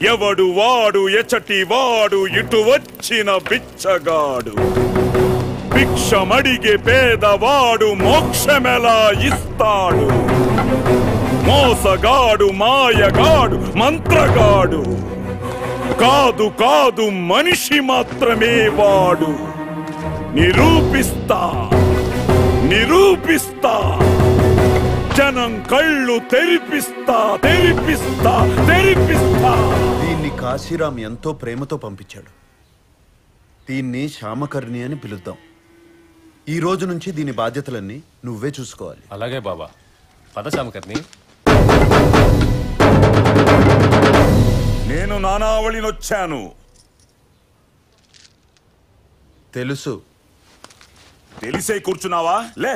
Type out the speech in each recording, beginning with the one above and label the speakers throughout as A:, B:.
A: ఎవడు వాడు ఎచటి వాడు ఇటు వచ్చిన బిచ్చగాడు భిక్షమడిగే పేదవాడు మోక్షమెలా ఇస్తాడు మోసగాడు మాయగాడు మంత్రగాడు కాదు కాదు మనిషి మాత్రమే వాడు నిరూపిస్తా నిరూపిస్తా జనం కళ్ళు తెరిపిస్తా తెరిపిస్తా తెరిపిస్తా
B: దీన్ని కాశీరాం ఎంతో ప్రేమతో పంపించాడు దీన్ని శ్యామకర్ణి అని పిలుద్దాం ఈ రోజు నుంచి దీని బాధ్యతలన్నీ నువ్వే చూసుకోవాలి
C: అలాగే బాబా పద శామకర్ణి
A: నేను నానావళినొచ్చాను
B: తెలుసు
A: తెలిసే కూర్చున్నావా లే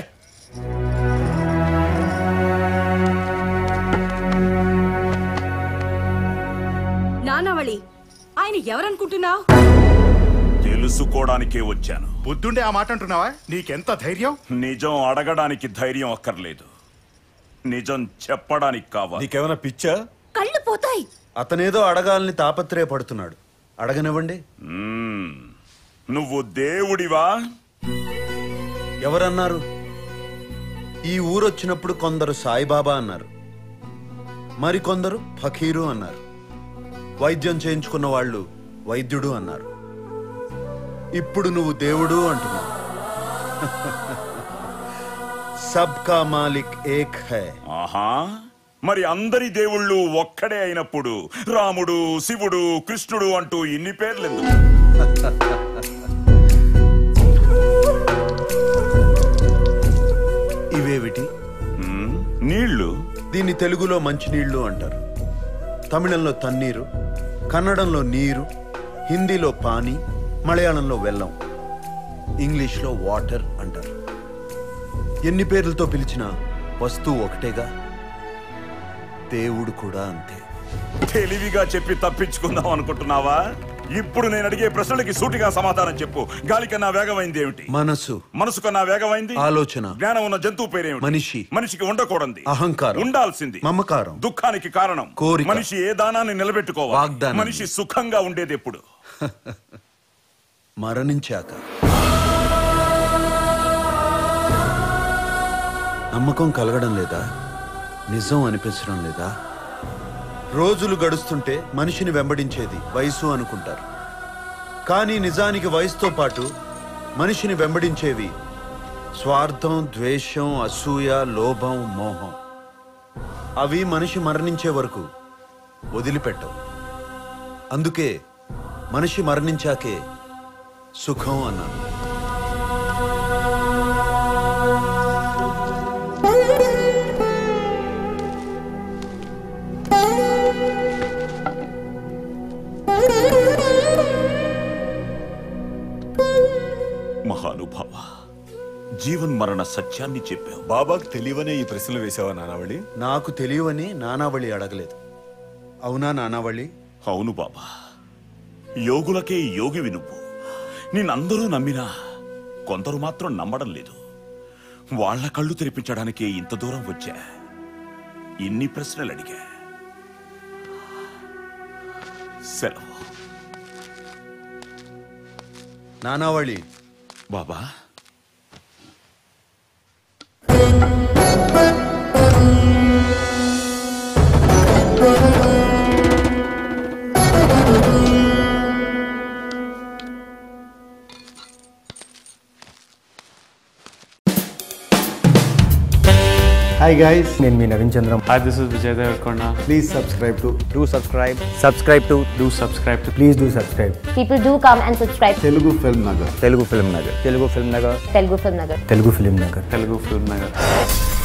D: నానావళి ఆయన ఎవరనుకుంటున్నావు
A: తెలుసుకోవడానికే వచ్చాను
E: బుద్ధుండే ఆ మాట అంటున్నావా నీకెంత ధైర్యం
A: నిజం అడగడానికి ధైర్యం అక్కర్లేదు నిజం చెప్పడానికి కావాలి
F: నీకేమైనా పిచ్చా
D: కళ్ళు పోతాయి
B: అతనేదో అడగాలని తాపత్రయపడుతున్నాడు అడగనివ్వండి
A: మ్మ్. నువ్వు దేవుడివా
B: ఎవరన్నారు ఈ ఊరొచ్చినప్పుడు కొందరు సాయిబాబా అన్నారు మరికొందరు ఫకీరు అన్నారు వైద్యం చేయించుకున్న వాళ్ళు వైద్యుడు అన్నారు ఇప్పుడు నువ్వు దేవుడు అంటున్నావు సబ్కా మాలిక్ ఏక్ హై
A: ఆహా మరి అందరి దేవుళ్ళు ఒక్కడే అయినప్పుడు రాముడు శివుడు కృష్ణుడు అంటూ ఇన్ని పేర్లెందుకు
B: ఇవేవిటి
A: మ్మ్. నీళ్లు
B: దీన్ని తెలుగులో మంచినీళ్లు అంటారు తమిళంలో తన్నీరు కన్నడంలో నీరు హిందీలో పానీ మలయాళంలో వెల్లం ఇంగ్లీష్లో వాటర్ అంటారు ఎన్ని పేర్లతో పిలిచినా వస్తువు ఒకటేగా దేవుడు కూడా అంతే
A: తెలివిగా చెప్పి తప్పించుకుందాం అనుకుంటున్నావా ఇప్పుడు నేను అడిగే ప్రశ్నలకి సూటిగా సమాధానం చెప్పు గాలి కన్నా వేగమైంది ఏమిటి
B: మనసు
A: మనసు కన్నా వేగమైంది
B: ఆలోచన
A: జ్ఞానం ఉన్న జంతువు పేరేమిటి
B: మనిషి.
A: మనిషికి ఉండకూడదు
B: అహంకారం.
A: ఉండాల్సింది
B: మమకారం.
A: దుఃఖానికి కారణం
B: కోరిక.
A: మనిషి ఏ దానాన్ని నిలబెట్టుకోవాలి
B: వాగ్దానం.
A: మనిషి సుఖంగా ఉండేది ఎప్పుడు
B: మరణించాక నమ్మకం కలగడం లేదా నిజం అనిపించడం లేదా రోజులు గడుస్తుంటే మనిషిని వెంబడించేది వయసు అనుకుంటారు కానీ నిజానికి వయసుతో పాటు మనిషిని వెంబడించేవి స్వార్థం ద్వేషం అసూయ లోభం మోహం అవి మనిషి మరణించే వరకు వదిలిపెట్టవు అందుకే మనిషి మరణించాకే సుఖం అన్నాను
A: మహానుభావ జీవన్ మరణ సత్యాన్ని చెప్పావు
F: బాబాకు తెలియవనే ఈ ప్రశ్నలు వేసావా నానావళి
B: నాకు తెలియవని నానావళి అడగలేదు అవునా నానావళి
A: అవును బాబా యోగులకే యోగివి నువ్వు నిన్నందరూ నమ్మినా కొందరు మాత్రం నమ్మడం లేదు వాళ్ళ కళ్ళు తెరిపించడానికే ఇంత దూరం వచ్చా ఇన్ని ప్రశ్నలు అడిగా సెలవు
B: నానావళి
A: బాబా
G: హాయ్ గైస్ నేను మీ Naveen Chandram
H: Hi, this is Vijay Devarkonda.
G: Please subscribe to
I: do subscribe subscribe to
H: Do subscribe to
G: please do subscribe
J: People do come and subscribe.
G: Telugu film Nagar
I: telugu film nagar telugu film nagar
J: Telugu Film Nagar.
G: Telugu film Nagar
H: Telugu Film Nagar.